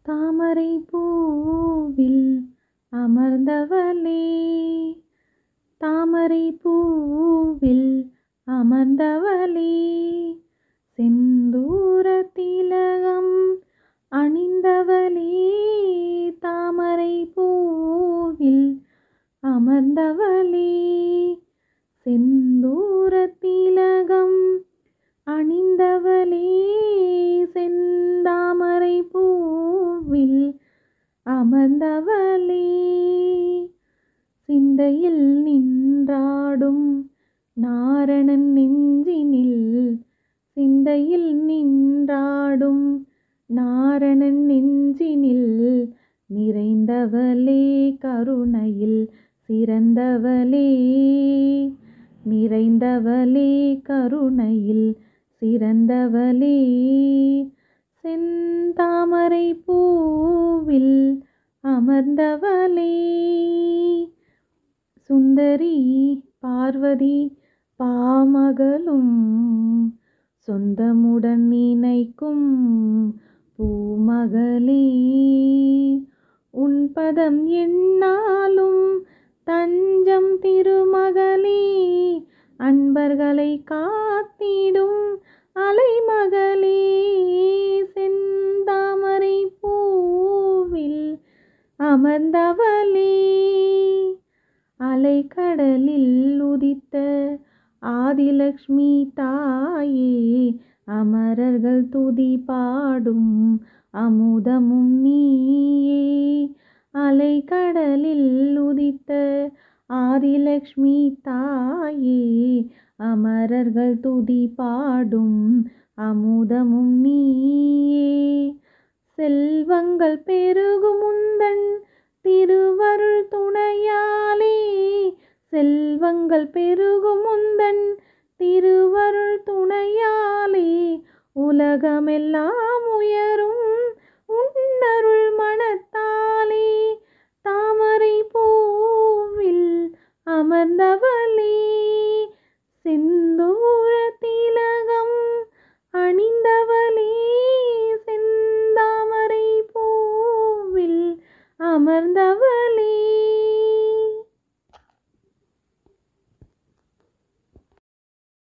தாமரை பூவில் அமர்ந்தவளே தாமரை பூவில் அமர்ந்தவளே செந்தூர திலகம் அணிந்தவளே தாமரை பூவில் அமர்ந்தவளே செந்தூர திலகம் அணிந்தவளே செந்தாமரை பூவில் அமர்ந்தவளே சிந்தையில் நின்றாடும் நாரணன் நெஞ்சினில் சிந்தையில் நின்றாடும் நாரணன் நெஞ்சினில் நிறைந்தவளே கருணையில் சிறந்தவளே நிறைந்தவளே கருணையில் சிறந்தவளே செந்தாமரை பூவில் அமர்ந்தவளே சுந்தரி பார்வதி பாமகளும் சொந்தமுடன் நினைக்கும் பூமகளே உன் பதம் என்னாலும் தஞ்சம் திருமகளே அன்பர்களை காத்திடும் அலைமகளே செந்தாமரை பூவில் அமர்ந்தவளே அலைக்கடலில் உதித்த ஆதிலக்ஷ்மி தாயே அமரர்கள் துதி பாடும் அமுதமும் நீயே அலைக்கடலில் உதித்த ஆதிலக்ஷ்மி தாயே அமரர்கள் துதி பாடும் அமுதமும் நீயே செல்வங்கள் பெருகும் முந்தன் திருவருள் துணையாலே செல்வங்கள் பெருகும் முந்தன் திருவருள் துணையாலே உலகமெல்லாம்